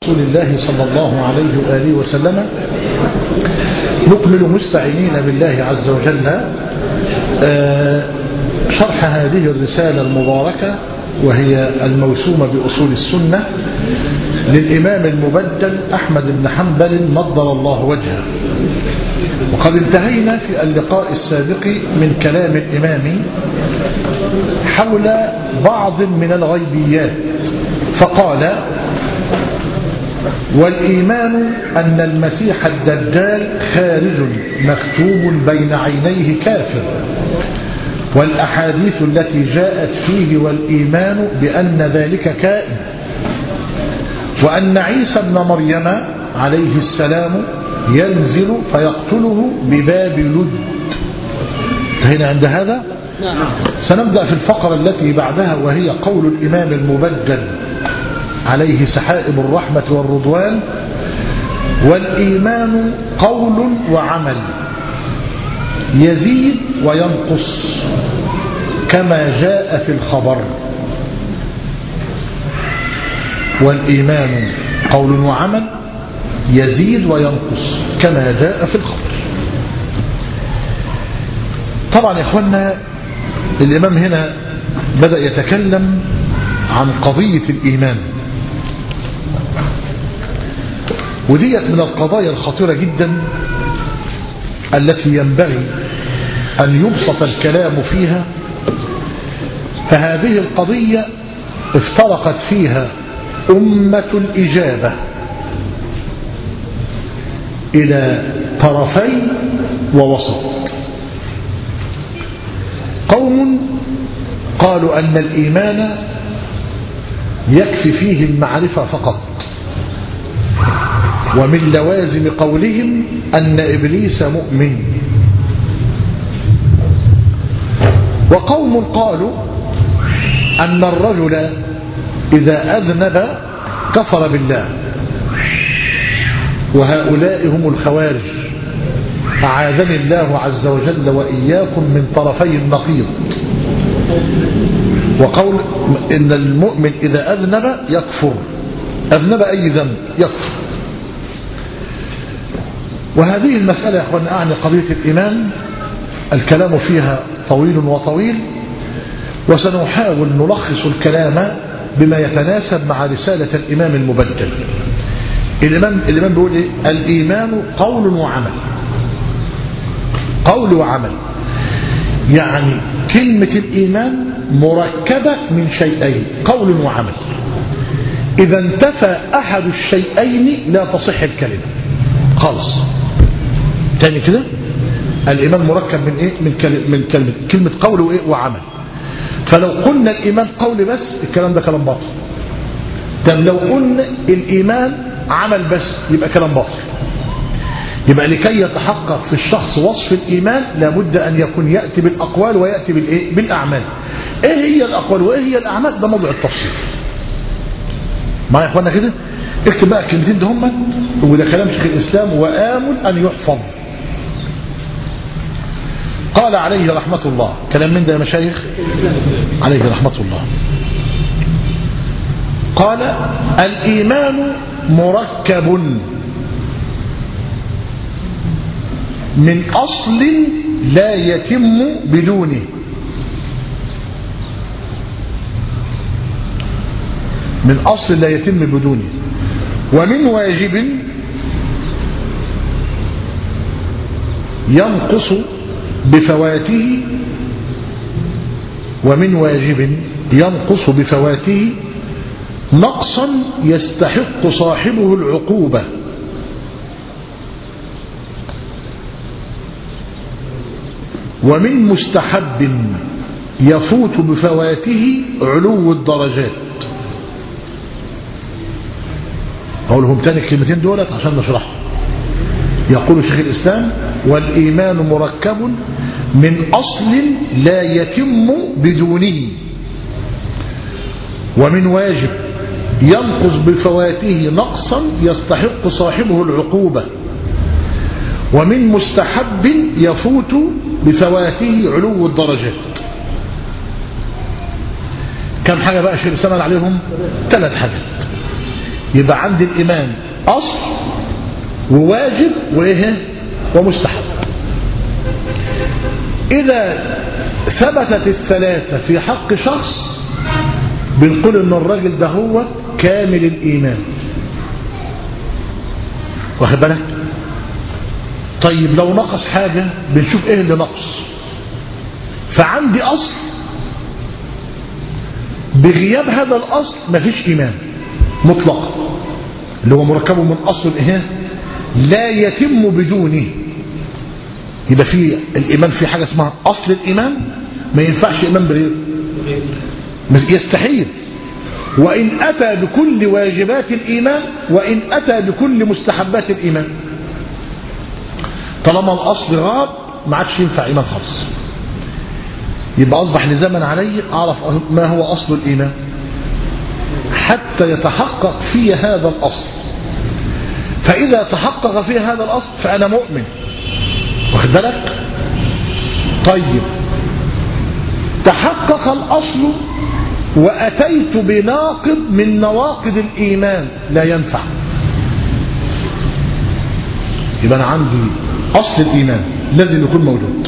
رسول الله صلى الله عليه وآله وسلم نكمل مستعينين بالله عز وجل شرح هذه الرسالة المباركة وهي الموسومة بأصول السنة للإمام المبدل أحمد بن حنبل نضر الله وجهه وقد انتهينا في اللقاء السابق من كلام الإمام حول بعض من الغيبيات فقال والإيمان أن المسيح الدجال خارج مكتوب بين عينيه كافر والأحاديث التي جاءت فيه والإيمان بأن ذلك كائن وأن عيسى ابن مريم عليه السلام ينزل فيقتله بباب لد هنا عند هذا سنبدأ في الفقرة التي بعدها وهي قول الإمام المبدل عليه سحائب الرحمة والرضوان والإيمان قول وعمل يزيد وينقص كما جاء في الخبر والإيمان قول وعمل يزيد وينقص كما جاء في الخبر طبعا يا إخوانا الإمام هنا بدأ يتكلم عن قضية الإيمان وديت من القضايا الخطيرة جدا التي ينبغي أن يبسط الكلام فيها فهذه القضية افترقت فيها أمة الإجابة إلى طرفي ووسط قوم قالوا أن الإيمان يكفي فيه المعرفة فقط ومن لوازم قولهم أن إبليس مؤمن وقوم قالوا أن الرجل إذا أذنب كفر بالله وهؤلاء هم الخوارج أعاذني الله عز وجل وإياكم من طرفي النقيض وقول إن المؤمن إذا أذنب يكفر أذنب أي ذنب يكفر وهذه المسألة يا أخوان أعني قضية الإيمان الكلام فيها طويل وطويل وسنحاول نلخص الكلام بما يتناسب مع رسالة الإمام المبدل الإمام, الإمام بيقول إيه؟ الإيمان قول وعمل قول وعمل يعني كلمة الإيمان مركبة من شيئين قول وعمل إذا انتفى أحد الشيئين لا تصح الكلمة خالص تاني كده الإيمان مركب من إيه من كلمة, من كلمة, كلمة قول وإيه وعمل فلو قلنا الإيمان قول بس الكلام ده كلام باطل طب لو قلنا الإيمان عمل بس يبقى كلام باطل يبقى لكي يتحقق في الشخص وصف الإيمان لابد أن يكون يأتي بالأقوال ويأتي بالإيه؟ بالأعمال إيه هي الأقوال وإيه هي الأعمال ده موضوع التفصيل معايا يا إخوانا كده اكتب بقى الكلمتين ده هم وده كلام شيخ الإسلام وآمل أن يحفظ قال عليه رحمة الله كلام من ده يا مشايخ عليه رحمة الله قال الإيمان مركب من أصل لا يتم بدونه من أصل لا يتم بدونه ومن واجب ينقص بفواته ومن واجب ينقص بفواته نقصا يستحق صاحبه العقوبة ومن مستحب يفوت بفواته علو الدرجات أقولهم تاني الكلمتين دولت عشان نشرحهم يقول شيخ الإسلام والإيمان مركب من أصل لا يتم بدونه ومن واجب ينقص بفواته نقصا يستحق صاحبه العقوبة ومن مستحب يفوت بفواته علو الدرجات كم حاجة بقى شيخ الإسلام عليهم ثلاث حاجات يبقى عندي الإيمان أصل وواجب وإيه ومستحب إذا ثبتت الثلاثة في حق شخص بنقول إن الراجل ده هو كامل الإيمان واخد بالك طيب لو نقص حاجة بنشوف إيه اللي نقص فعندي أصل بغياب هذا الأصل مفيش إيمان مطلقا اللي هو مركب من أصل إيه لا يتم بدونه يبقى في الإيمان في حاجة اسمها أصل الإيمان ما ينفعش إيمان بغيره يستحيل وإن أتى بكل واجبات الإيمان وإن أتى بكل مستحبات الإيمان طالما الأصل غاب ما عادش ينفع إيمان خالص يبقى أصبح لزمن علي أعرف ما هو أصل الإيمان حتى يتحقق في هذا الأصل فإذا تحقق في هذا الأصل فأنا مؤمن واخد بالك طيب تحقق الأصل وأتيت بناقض من نواقض الإيمان لا ينفع يبقى أنا عندي أصل الإيمان لازم يكون موجود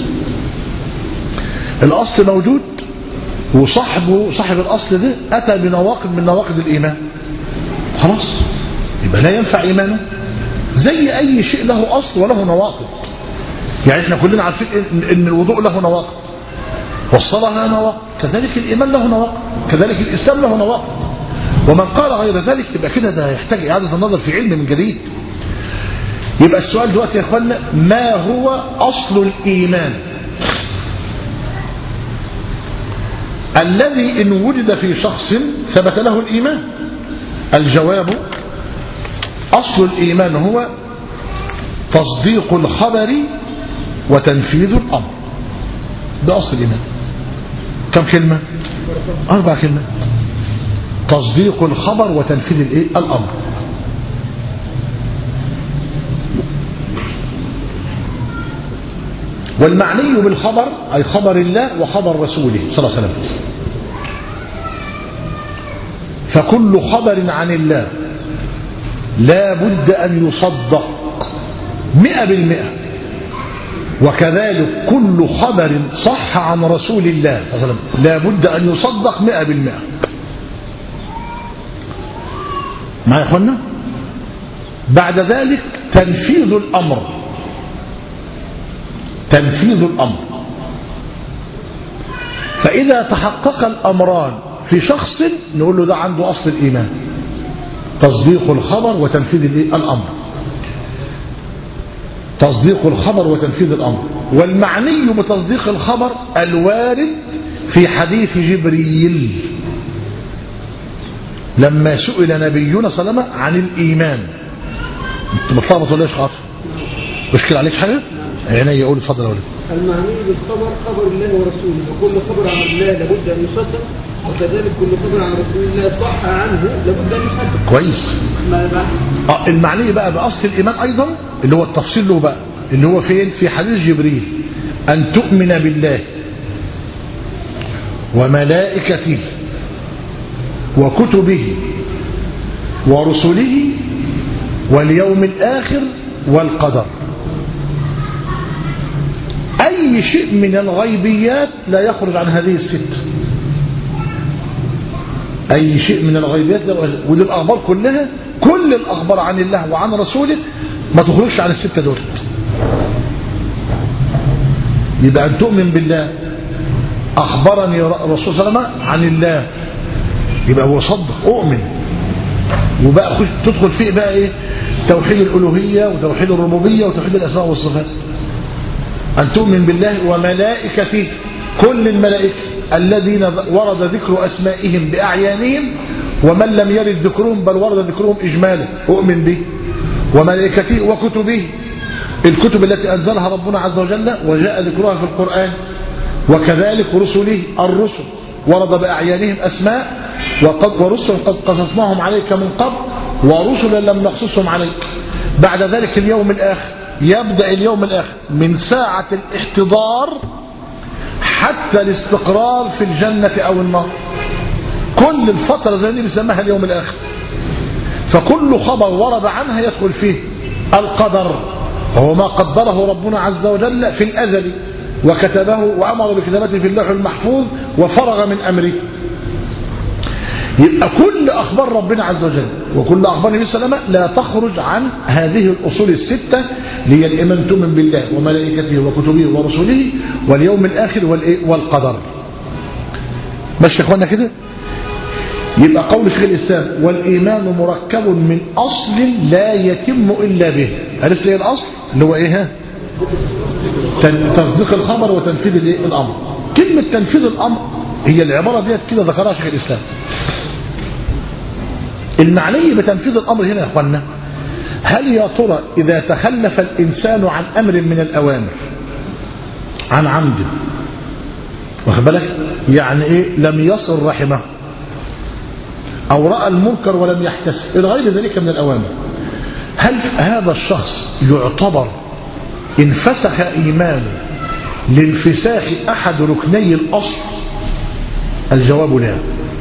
الأصل موجود وصاحبه صاحب الأصل ده أتى بنواقض من نواقض الإيمان خلاص يبقى لا ينفع إيمانه زي أي شيء له أصل وله نواقض يعني احنا كلنا عارفين ان الوضوء له نواقض والصلاة لها نواقض كذلك الإيمان له نواقض كذلك الإسلام له نواقض ومن قال غير ذلك يبقى كده ده يحتاج إعادة النظر في علم من جديد يبقى السؤال دلوقتي يا اخوانا ما هو أصل الإيمان الذي إن وجد في شخص ثبت له الإيمان الجواب أصل الإيمان هو تصديق الخبر وتنفيذ الأمر ده أصل الإيمان كم كلمة أربع كلمات تصديق الخبر وتنفيذ الإيه؟ الأمر والمعني بالخبر أي خبر الله وخبر رسوله صلى الله عليه وسلم فكل خبر عن الله لا بد أن يصدق مئة بالمئة وكذلك كل خبر صح عن رسول الله صلى الله عليه وسلم لا بد أن يصدق مئة بالمئة ما يا أخوانا بعد ذلك تنفيذ الأمر تنفيذ الأمر فإذا تحقق الأمران في شخص نقول له ده عنده أصل الإيمان تصديق الخبر وتنفيذ الأمر تصديق الخبر وتنفيذ الأمر والمعني بتصديق الخبر الوارد في حديث جبريل لما سئل نبينا صلى الله عليه وسلم عن الإيمان انت متلخبط ولا ايش خاطر مشكلة عليك حاجة عيني يقول اتفضل يا ولد المعني بالخبر خبر الله ورسوله وكل خبر عن الله لابد أن يصدق وكذلك كل خبر عن رسول الله صح عنه لابد أن يصدق كويس ما بعد اه المعني بقى بأصل الإيمان أيضا اللي هو التفصيل له بقى اللي هو فين في حديث جبريل أن تؤمن بالله وملائكته وكتبه ورسله واليوم الآخر والقدر أي شيء من الغيبيات لا يخرج عن هذه الست أي شيء من الغيبيات لا يخرج. ودي الأخبار كلها كل الأخبار عن الله وعن رسوله ما تخرجش عن الستة دول يبقى أن تؤمن بالله أخبرني الرسول صلى الله عليه وسلم عن الله يبقى هو صدق أؤمن وبقى خش تدخل فيه بقى إيه توحيد الألوهية وتوحيد الربوبية وتوحيد الأسماء والصفات أن تؤمن بالله وملائكته كل الملائكة الذين ورد ذكر أسمائهم بأعيانهم ومن لم يرد ذكرهم بل ورد ذكرهم إجمالا أؤمن به وملائكته وكتبه الكتب التي أنزلها ربنا عز وجل وجاء ذكرها في القرآن وكذلك رسله الرسل ورد بأعيانهم أسماء وقد ورسل قد قصصناهم عليك من قبل ورسلا لم نقصصهم عليك بعد ذلك اليوم الآخر يبدأ اليوم الآخر من ساعة الاحتضار حتى الاستقرار في الجنة أو النار كل الفترة زي دي بيسميها اليوم الآخر فكل خبر ورد عنها يدخل فيه القدر وهو ما قدره ربنا عز وجل في الأزل وكتبه وأمر بكتابته في اللوح المحفوظ وفرغ من أمره يبقى كل أخبار ربنا عز وجل وكل أخبار النبي صلى الله عليه وسلم لا تخرج عن هذه الأصول الستة اللي هي الإيمان تؤمن بالله وملائكته وكتبه ورسله واليوم الآخر والقدر ماشي يا اخوانا كده يبقى قول شيخ الإسلام والإيمان مركب من أصل لا يتم إلا به عرفت ايه الأصل اللي هو ايه ها تصديق الخبر وتنفيذ الايه الأمر كلمة تنفيذ الأمر هي العبارة ديت كده ذكرها شيخ الإسلام المعني بتنفيذ الأمر هنا يا أخوانا هل يا ترى إذا تخلف الإنسان عن أمر من الأوامر عن عمد واخد بالك يعني إيه لم يصل رحمه أو رأى المنكر ولم يحتسب إلى غير ذلك من الأوامر هل هذا الشخص يعتبر انفسخ إيمانه لانفساخ أحد ركني الأصل الجواب لا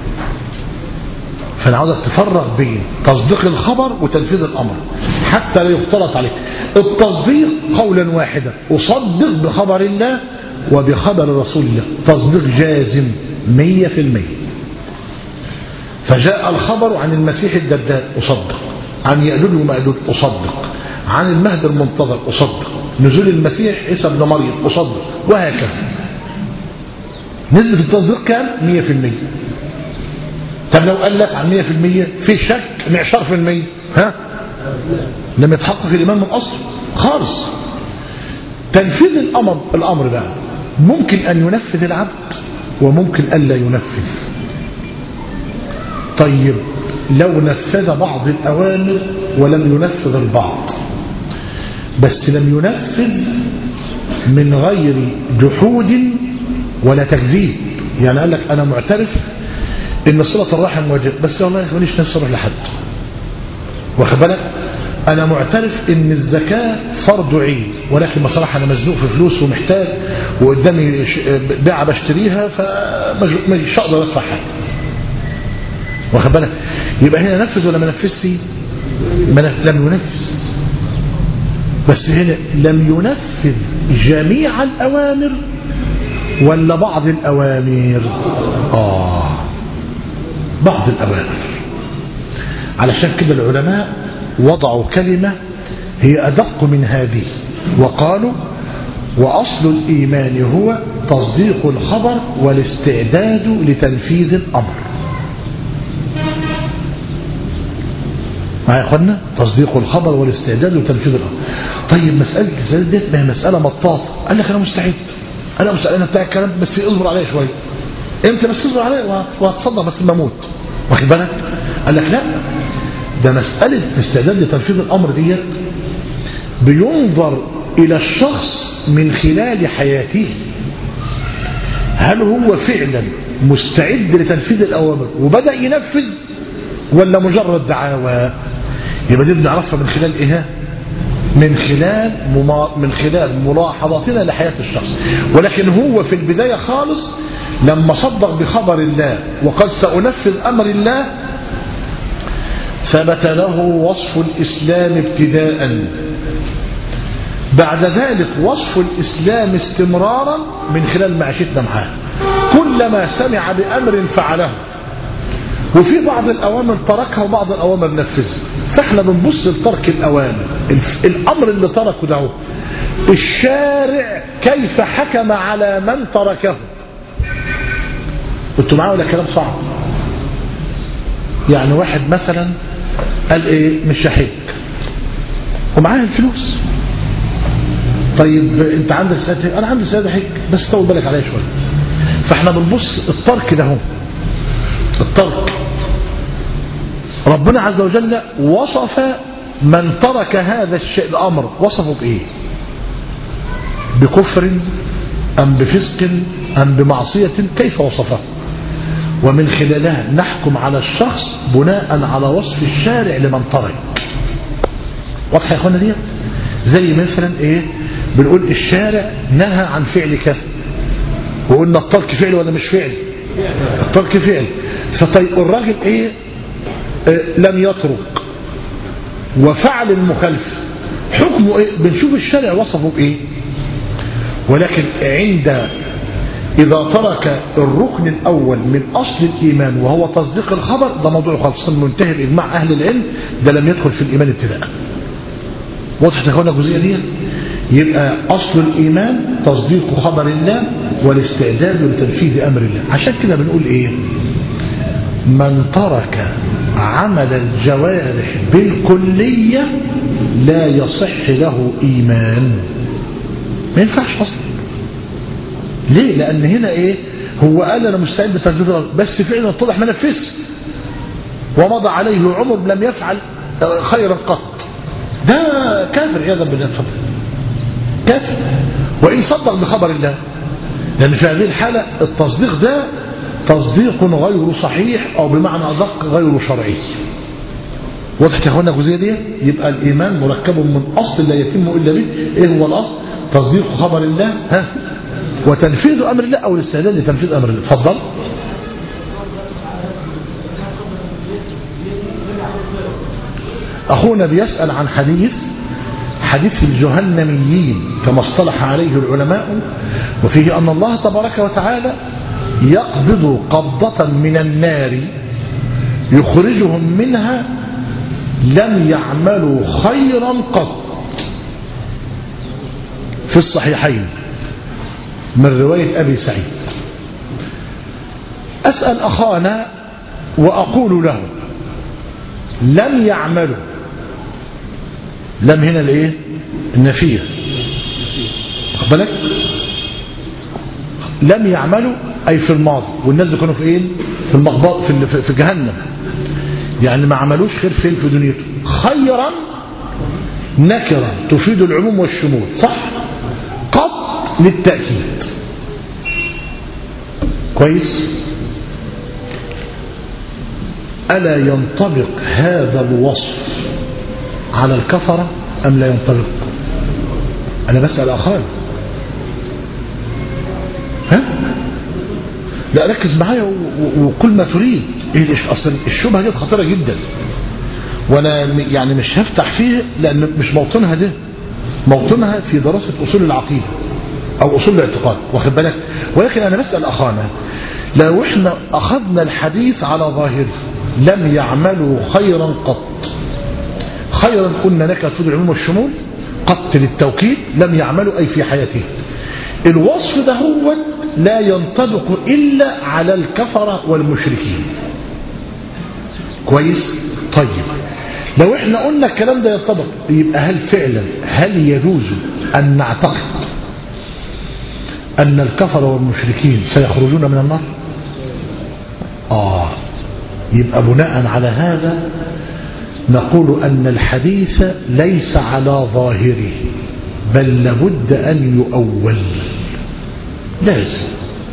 فأنا عاوزك تفرق بين تصديق الخبر وتنفيذ الأمر حتى لا يختلط عليه التصديق قولا واحدا أصدق بخبر الله وبخبر رسول الله تصديق جازم مية في المية فجاء الخبر عن المسيح الدجال أصدق عن يأجوج ومأجوج أصدق عن المهد المنتظر أصدق نزول المسيح عيسى ابن مريم أصدق وهكذا نسبة التصديق كام 100% طب لو قال لك عن 100% في شك معشار في المية ها لم يتحقق الإيمان من أصل خالص تنفيذ الأمر الأمر بقى ممكن أن ينفذ العبد وممكن ألا ينفذ طيب لو نفذ بعض الأوامر ولم ينفذ البعض بس لم ينفذ من غير جحود ولا تكذيب يعني قال لك أنا معترف إن صلة الرحم واجب بس والله ماليش نفسي أروح لحد واخد بالك أنا معترف إن الزكاة فرض عين ولكن بصراحة أنا مزنوق في فلوس ومحتاج وقدامي بيعة بشتريها فمش هقدر أدفع حاجة واخد بالك يبقى هنا نفذ ولا ما نفذش لم ينفذ بس هنا لم ينفذ جميع الأوامر ولا بعض الأوامر آه بعض الأوامر علشان كده العلماء وضعوا كلمة هي أدق من هذه وقالوا وأصل الإيمان هو تصديق الخبر والاستعداد لتنفيذ الأمر معايا يا اخوانا تصديق الخبر والاستعداد وتنفيذ الامر طيب مساله الاستعداد ديت ما هي مساله مطاطه قال لك انا مستعد انا مستعد انا بتاع الكلام بس اصبر عليا شويه امتى بس اصبر عليا وهتصدق بس ما اموت واخد بالك قال لك لا ده مساله الاستعداد لتنفيذ الامر ديت بينظر الى الشخص من خلال حياته هل هو فعلا مستعد لتنفيذ الاوامر وبدا ينفذ ولا مجرد دعاوى يبقى دي بنعرفها من خلال ايه من خلال مما من خلال ملاحظتنا لحياة الشخص ولكن هو في البداية خالص لما صدق بخبر الله وقد سأنفذ أمر الله ثبت له وصف الإسلام ابتداء بعد ذلك وصف الإسلام استمرارا من خلال معيشتنا معاه كلما سمع بأمر فعله وفي بعض الأوامر تركها وبعض الأوامر نفذها فاحنا بنبص لترك الأوامر الأمر اللي تركه ده الشارع كيف حكم على من تركه قلت معاه ولا كلام صعب يعني واحد مثلا قال ايه مش هحج ومعاه الفلوس طيب انت عندك سيادة انا عندي سيادة حج بس طول بالك عليا شويه فاحنا بنبص الترك ده هو الترك ربنا عز وجل وصف من ترك هذا الشيء الأمر وصفه بإيه بكفر أم بفسق أم بمعصية كيف وصفه ومن خلالها نحكم على الشخص بناء على وصف الشارع لمن ترك واضح يا اخوانا ديت زي مثلا ايه بنقول الشارع نهى عن فعل كذا وقلنا الترك فعل ولا مش فعل الترك فعل فطيب الراجل ايه آه لم يترك وفعل المخالف حكمه ايه بنشوف الشارع وصفه بايه ولكن عند إذا ترك الركن الأول من أصل الإيمان وهو تصديق الخبر ده موضوع خاص منتهي الإجماع أهل العلم ده لم يدخل في الإيمان ابتداء واضح تكون الجزئية دي يبقى أصل الإيمان تصديق خبر الله والاستعداد لتنفيذ أمر الله عشان كده بنقول إيه من ترك عمل الجوارح بالكلية لا يصح له إيمان ما ينفعش أصلا ليه لأن هنا إيه هو قال أنا مستعد لتنفيذ بس فعلا طلع ما نفذش ومضى عليه عمر لم يفعل خيرا قط ده كافر عياذا بالله اتفضل كافر وإن صدق بخبر الله لأن في هذه الحالة التصديق ده تصديق غير صحيح أو بمعنى أدق غير شرعي واضح يا اخوانا الجزئيه دي يبقى الايمان مركب من اصل لا يتم الا به ايه هو الاصل تصديق خبر الله ها وتنفيذ امر الله او الاستعداد لتنفيذ امر الله اتفضل اخونا بيسال عن حديث حديث الجهنميين كما اصطلح عليه العلماء وفيه ان الله تبارك وتعالى يقبض قبضة من النار يخرجهم منها لم يعملوا خيرا قط في الصحيحين من رواية أبي سعيد أسأل أخانا وأقول له لم يعملوا لم هنا الايه النفية بالك لم يعملوا أي في الماضي والناس اللي كانوا في ايه في المقبض في, في جهنم يعني ما عملوش خير فين في دنيته خيرا نكرا تفيد العموم والشمول صح قط للتأكيد كويس ألا ينطبق هذا الوصف على الكفرة أم لا ينطبق أنا بسأل أخوان ها لا ركز معايا وكل ما تريد اصل الشبهه دي خطيره جدا وانا يعني مش هفتح فيه لان مش موطنها ده موطنها في دراسه اصول العقيده او اصول الاعتقاد واخد بالك ولكن انا بسال اخانا لو احنا اخذنا الحديث على ظاهره لم يعملوا خيرا قط خيرا قلنا لك في العموم والشمول قط للتوكيد لم يعملوا اي في حياته الوصف ده هو لا ينطبق إلا على الكفرة والمشركين كويس طيب لو احنا قلنا الكلام ده ينطبق يبقى هل فعلا هل يجوز أن نعتقد أن الكفر والمشركين سيخرجون من النار آه يبقى بناء على هذا نقول أن الحديث ليس على ظاهره بل لابد أن يؤول لازم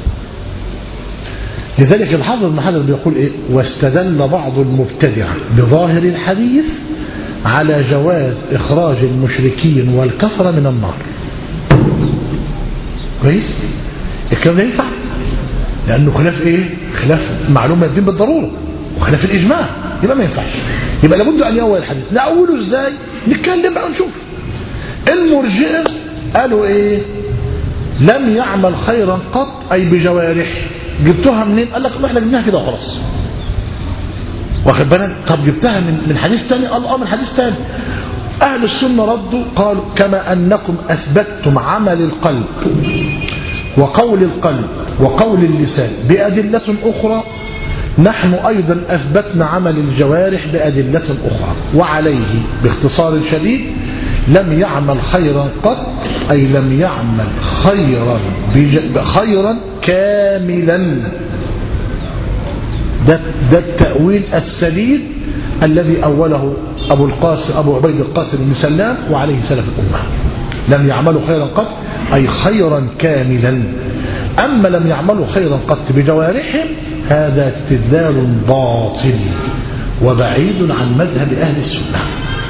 لذلك الحافظ ابن حجر بيقول ايه واستدل بعض المبتدعة بظاهر الحديث على جواز اخراج المشركين والكفر من النار كويس الكلام ده ينفع لانه خلاف ايه خلاف معلومه الدين بالضروره وخلاف الاجماع يبقى ما ينفعش يبقى لابد ان يؤول الحديث نقوله ازاي نتكلم بقى ونشوف المرجئه قالوا ايه لم يعمل خيرا قط أي بجوارح جبتها منين قال لك احنا جبناها كده خلاص واخد بالك طب جبتها من من حديث تاني قال اه من حديث تاني أهل السنة ردوا قالوا كما أنكم أثبتتم عمل القلب وقول القلب وقول اللسان بأدلة أخرى نحن أيضا أثبتنا عمل الجوارح بأدلة أخرى وعليه باختصار شديد لم يعمل خيرا قط أي لم يعمل خيرا خيرا كاملا ده, ده التأويل السديد الذي أوله أبو القاسم أبو عبيد القاسم بن سلام وعليه سلف الأمة لم يعملوا خيرا قط أي خيرا كاملا أما لم يعملوا خيرا قط بجوارحهم هذا استدلال باطل وبعيد عن مذهب أهل السنة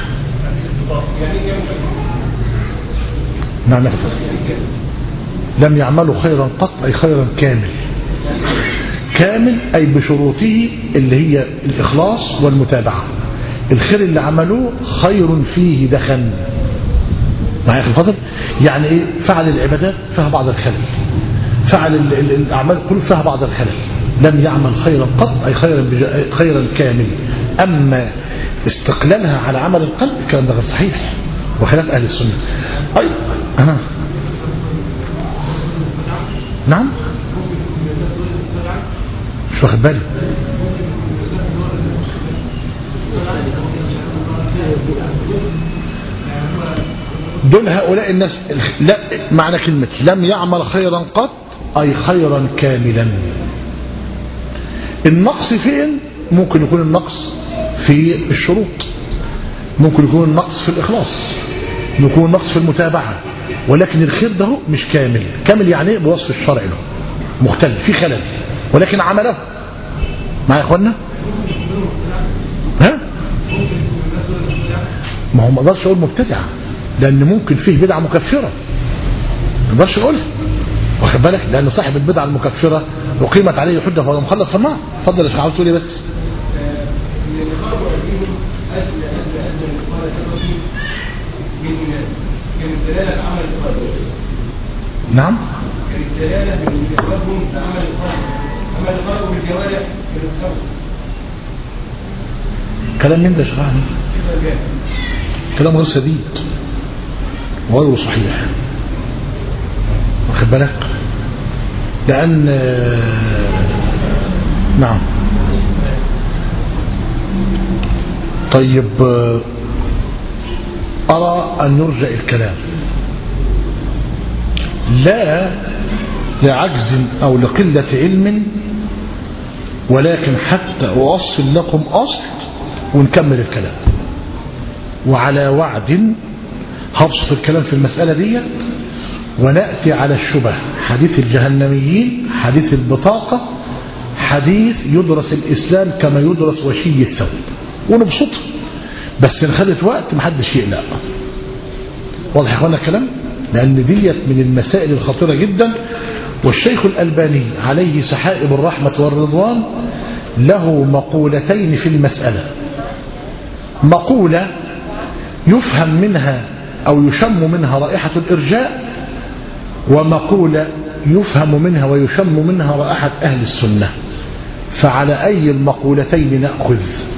نعم لم يعملوا خيرا قط أي خيرا كامل كامل أي بشروطه اللي هي الإخلاص والمتابعة الخير اللي عملوه خير فيه دخن معايا يا الفضل يعني ايه فعل العبادات فيها بعض الخلل فعل ال- ال- الاعمال كل فيها بعض الخلل لم يعمل خيرا قط اي خيرا بج- خيرا كامل اما استقلالها على عمل القلب الكلام ده غير صحيح وخلاف اهل السنه اي انا نعم مش واخد بالي دول هؤلاء الناس لا معنى كلمة لم يعمل خيرا قط أي خيرا كاملا النقص فين ممكن يكون النقص في الشروط ممكن يكون النقص في الإخلاص ممكن يكون النقص في المتابعة ولكن الخير ده مش كامل كامل يعني ايه بوصف الشرع له مختلف في خلل ولكن عمله معايا يا اخوانا ها ما هو ما اقدرش اقول مبتدع لان ممكن فيه بدعه مكفره ما اقدرش اقولها واخد بالك لان صاحب البدعه المكفره اقيمت عليه حجه فهو مخلد في النار اتفضل يا شيخ عاوز تقول ايه بس كانت دلالة عمل القلب نعم كانت دلالة من إخبارهم لعمل القلب عمل القلب بالجوارح من الخلق كلام مين ده يا شيخ أحمد؟ كده جاء كلام غير سديد وغير صحيح واخد بالك لأن نعم طيب أرى أن يرجع الكلام لا لعجز أو لقلة علم ولكن حتى أوصل لكم أصل ونكمل الكلام وعلى وعد هبسط الكلام في المسألة دي ونأتي على الشبه حديث الجهنميين حديث البطاقة حديث يدرس الإسلام كما يدرس وشي الثوب ونبسطه بس إن خدت وقت محدش يقلق واضح يا اخوانا الكلام لأن ديت من المسائل الخطيرة جدا والشيخ الألباني عليه سحائب الرحمة والرضوان له مقولتين في المسألة مقولة يفهم منها أو يشم منها رائحة الإرجاء ومقولة يفهم منها ويشم منها رائحة أهل السنة فعلى أي المقولتين نأخذ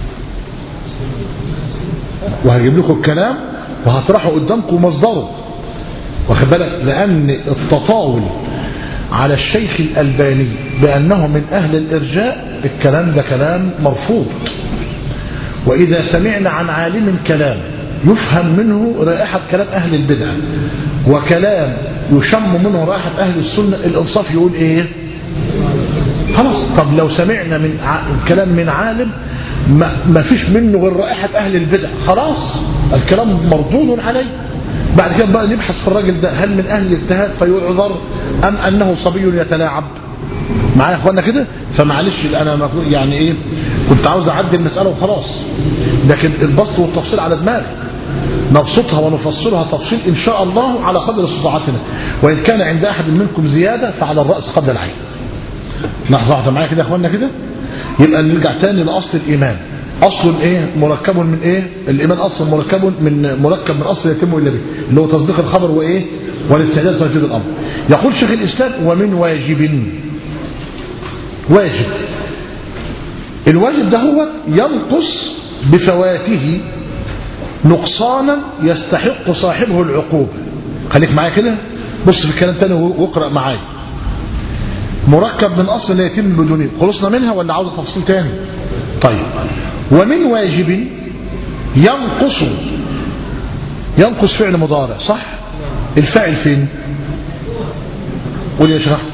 وهجيب لكم الكلام وهطرحه قدامكم مصدره واخد بالك لأن التطاول على الشيخ الألباني بأنه من أهل الإرجاء الكلام ده كلام مرفوض وإذا سمعنا عن عالم كلام يفهم منه رائحة كلام أهل البدع وكلام يشم منه رائحة أهل السنة الإنصاف يقول إيه خلاص طب لو سمعنا من ع... كلام من عالم ما... ما فيش منه غير رائحة أهل البدع خلاص الكلام مردود عليه بعد كده بقى نبحث في الراجل ده هل من أهل الاجتهاد فيعذر أم أنه صبي يتلاعب معايا يا اخوانا كده فمعلش انا مفروض يعني ايه كنت عاوز اعدي المساله وخلاص لكن البسط والتفصيل على دماغي نبسطها ونفصلها تفصيل ان شاء الله على قدر استطاعتنا وان كان عند احد منكم زياده فعلى الراس قبل العين لحظه واحده معايا كده يا اخوانا كده يبقى نرجع تاني لاصل الايمان اصل ايه مركب من ايه الايمان اصل مركب من مركب من اصل يتم الا به اللي هو تصديق الخبر وايه والاستعداد لتنفيذ الامر يقول شيخ الاسلام ومن واجب واجب الواجب ده هو ينقص بفواته نقصانا يستحق صاحبه العقوبة خليك معايا كده بص في الكلام تاني واقرأ معايا مركب من أصل لا يتم بدونه خلصنا منها ولا عاوز تفصيل تاني طيب ومن واجب ينقص ينقص فعل مضارع صح الفاعل فين قول يا شيخ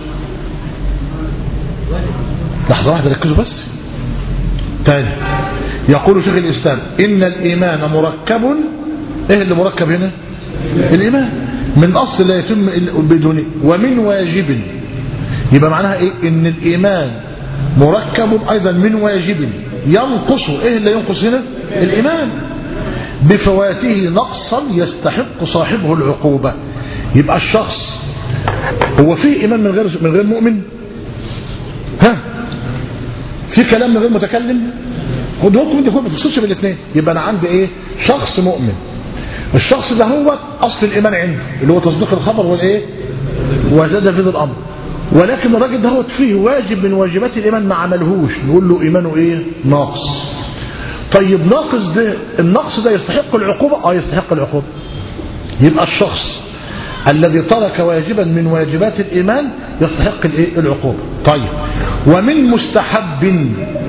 لحظة واحدة ركزوا بس تاني يقول شيخ الإسلام إن الإيمان مركب إيه اللي مركب هنا الإيمان من أصل لا يتم بدونه ومن واجب يبقى معناها إيه إن الإيمان مركب أيضا من واجب ينقص إيه اللي ينقص هنا الإيمان بفواته نقصا يستحق صاحبه العقوبة يبقى الشخص هو فيه إيمان من غير من غير مؤمن ها في كلام من غير متكلم خد حكم انت ما تفصلش بين الاثنين يبقى انا عندي ايه شخص مؤمن الشخص ده هو اصل الايمان عنده اللي هو تصديق الخبر والايه وزاد في ذي الامر ولكن الراجل ده هو فيه واجب من واجبات الايمان ما عملهوش نقول له ايمانه ايه ناقص طيب ناقص ده النقص ده يستحق العقوبه اه يستحق العقوبه يبقى الشخص الذي ترك واجبا من واجبات الإيمان يستحق الإيه؟ العقوبة طيب ومن مستحب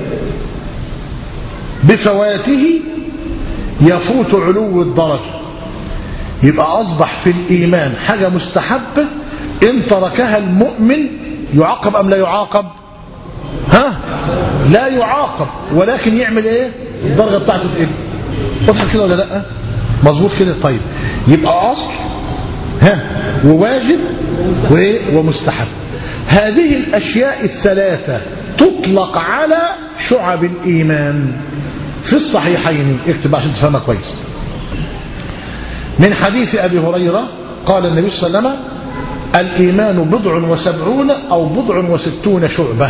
بفواته يفوت علو الدرجة يبقى أصبح في الإيمان حاجة مستحبة إن تركها المؤمن يعاقب أم لا يعاقب ها لا يعاقب ولكن يعمل ايه الدرجة بتاعته تقل واضح كده ولا لا مظبوط كده طيب يبقى أصل ها وواجب وايه ومستحب هذه الأشياء الثلاثة تطلق على شعب الإيمان في الصحيحين اكتب عشان تفهمها كويس من حديث أبي هريرة قال النبي صلى الله عليه وسلم الإيمان بضع وسبعون أو بضع وستون شعبة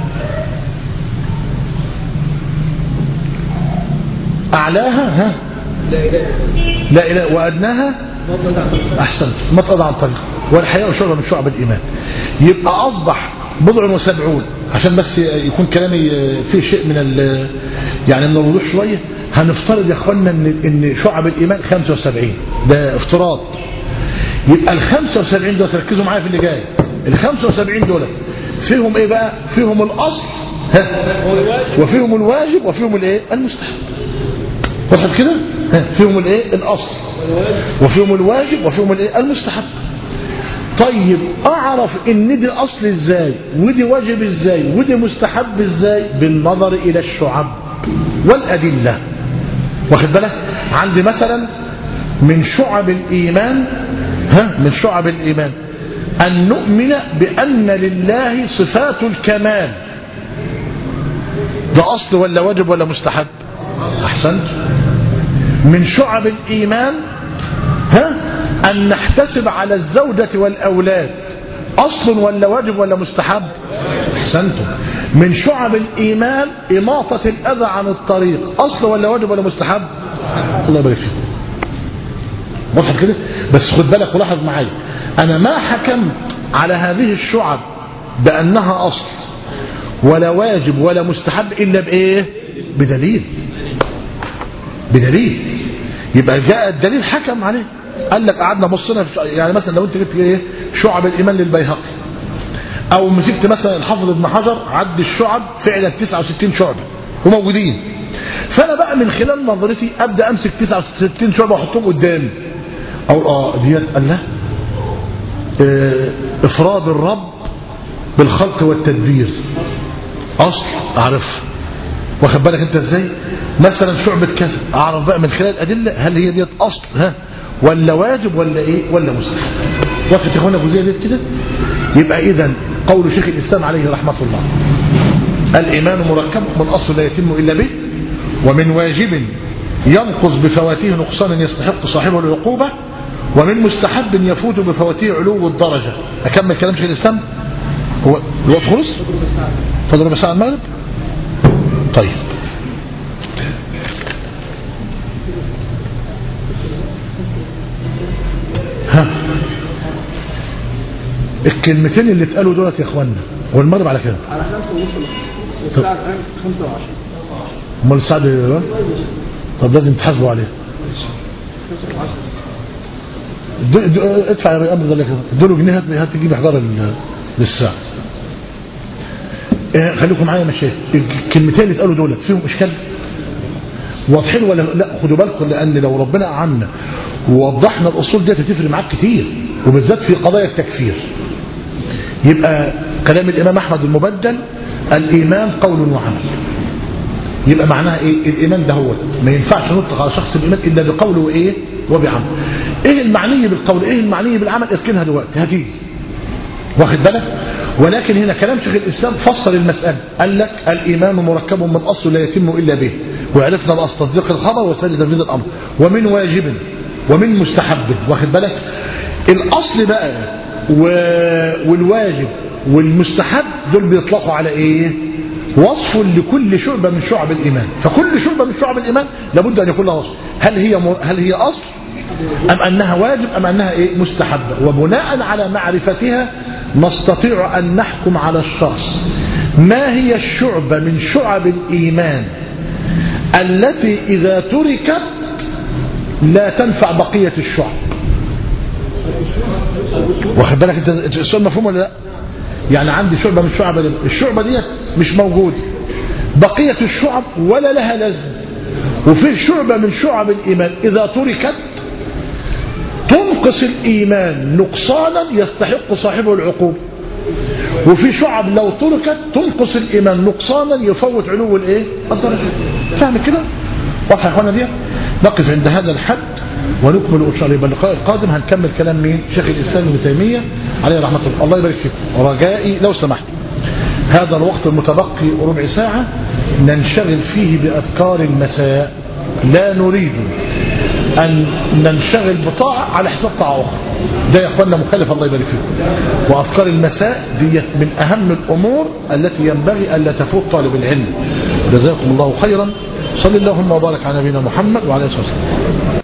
أعلاها ها لا إله لا إله وأدناها إلا الله أحسنت ما تقضى عن طريق والحياء شعبة من شعب الإيمان يبقى أصبح بضع وسبعون عشان بس يكون كلامي فيه شيء من ال يعني من الوضوح شوية هنفترض يا اخوانا ان ان شعب الايمان 75 ده افتراض يبقى ال 75 دول ركزوا معايا في اللي جاي ال 75 دول فيهم ايه بقى فيهم الاصل ها وفيهم الواجب وفيهم الايه المستحب وصل كده ها فيهم الايه الاصل وفيهم الواجب وفيهم الايه المستحب طيب اعرف ان دي اصل ازاي ودي واجب ازاي ودي مستحب ازاي بالنظر الى الشعب والادله واخد بالك عندي مثلا من شعب الايمان ها من شعب الايمان ان نؤمن بان لله صفات الكمال ده اصل ولا واجب ولا مستحب احسنت من شعب الايمان ها أن نحتسب على الزوجة والأولاد أصل ولا واجب ولا مستحب أحسنتم من شعب الإيمان إماطة الأذى عن الطريق أصل ولا واجب ولا مستحب الله يبارك فيك واضح كده بس خد بالك ولاحظ معايا أنا ما حكمت على هذه الشعب بأنها أصل ولا واجب ولا مستحب إلا بإيه بدليل بدليل يبقى جاء الدليل حكم عليه قال لك قعدنا بصينا في يعني مثلا لو انت جبت ايه شعب الايمان للبيهقي او مسكت مثلا الحافظ ابن حجر عد الشعب فعلا 69 شعبه وموجودين فانا بقى من خلال نظرتي ابدا امسك 69 شعبه واحطهم قدامي او اه ديت قال لا اه افراد الرب بالخلق والتدبير اصل اعرف واخد بالك انت ازاي مثلا شعبة كذا اعرف بقى من خلال الادله هل هي ديت اصل ها ولا واجب ولا ايه ولا مستحب وقفت يا اخوانا الجزئيه ديت كده يبقى اذا قول شيخ الاسلام عليه رحمه الله الايمان مركب من اصل لا يتم الا به ومن واجب ينقص بفواته نقصانا يستحق صاحبه العقوبه ومن مستحب يفوت بفواته علو الدرجه اكمل كلام شيخ الاسلام هو الوقت خلص فضل ربع ساعه المغرب طيب ها الكلمتين اللي اتقالوا دولت يا اخوانا والمغرب على كده على خمسة ونص والساعة الآن خمسة وعشرة امال الساعه دي إيه؟ طب لازم تحاسبوا عليه خمسة وعشرة د- د- ادفع يا امر ده لك ادوا جنيه هات هات تجيب حجار ال- للساعه إيه، خليكم معايا يا مشايخ الكلمتين اللي اتقالوا دولت فيهم اشكال واضحين ولا لا خدوا بالكم لان لو ربنا اعنا ووضحنا الاصول دي هتفرق معاك كتير وبالذات في قضايا التكفير يبقى كلام الامام احمد المبدل الايمان قول وعمل يبقى معناها ايه الايمان ده هو ما ينفعش نطلق على شخص الايمان الا بقوله وايه وبعمل ايه المعني بالقول ايه المعني بالعمل اركنها دلوقتي هتيجي واخد بالك ولكن هنا كلام شيخ الاسلام فصل المساله قال لك الايمان مركب من اصل لا يتم الا به وعرفنا بقى تصديق الخبر وسد تنفيذ الامر ومن واجب ومن مستحب واخد بالك الاصل بقى و... والواجب والمستحب دول بيطلقوا على ايه وصف لكل شعبة من شعب الإيمان فكل شعبة من شعب الإيمان لابد أن يكون لها وصف هل هي م... هل هي أصل أم أنها واجب أم أنها إيه مستحبة وبناء على معرفتها نستطيع أن نحكم على الشخص ما هي الشعبة من شعب الإيمان التي إذا تركت لا تنفع بقية الشعب واخد بالك انت السؤال مفهوم ولا لا يعني عندي شعبة من شعب الإيمان. الشعبة دي مش موجودة بقية الشعب ولا لها لازم وفي شعبة من شعب الإيمان إذا تركت تنقص الإيمان نقصانا يستحق صاحبه العقوبة وفي شعب لو تركت تنقص الإيمان نقصانا يفوت علو الإيه الدرجة فاهم كده واضح يا اخوانا دي نقف عند هذا الحد ونكمل ان شاء الله يبقى اللقاء القادم هنكمل كلام مين شيخ الاسلام ابن تيميه عليه رحمه الله الله يبارك فيكم رجائي لو سمحت هذا الوقت المتبقي ربع ساعه ننشغل فيه باذكار المساء لا نريد أن ننشغل بطاعة على حساب طاعة أخرى ده يا أخوانا مكلف الله يبارك فيكم وأفكار المساء دي من أهم الأمور التي ينبغي ألا تفوت طالب العلم جزاكم الله خيرا صلى اللهم وبارك على نبينا محمد وعلى آله وصحبه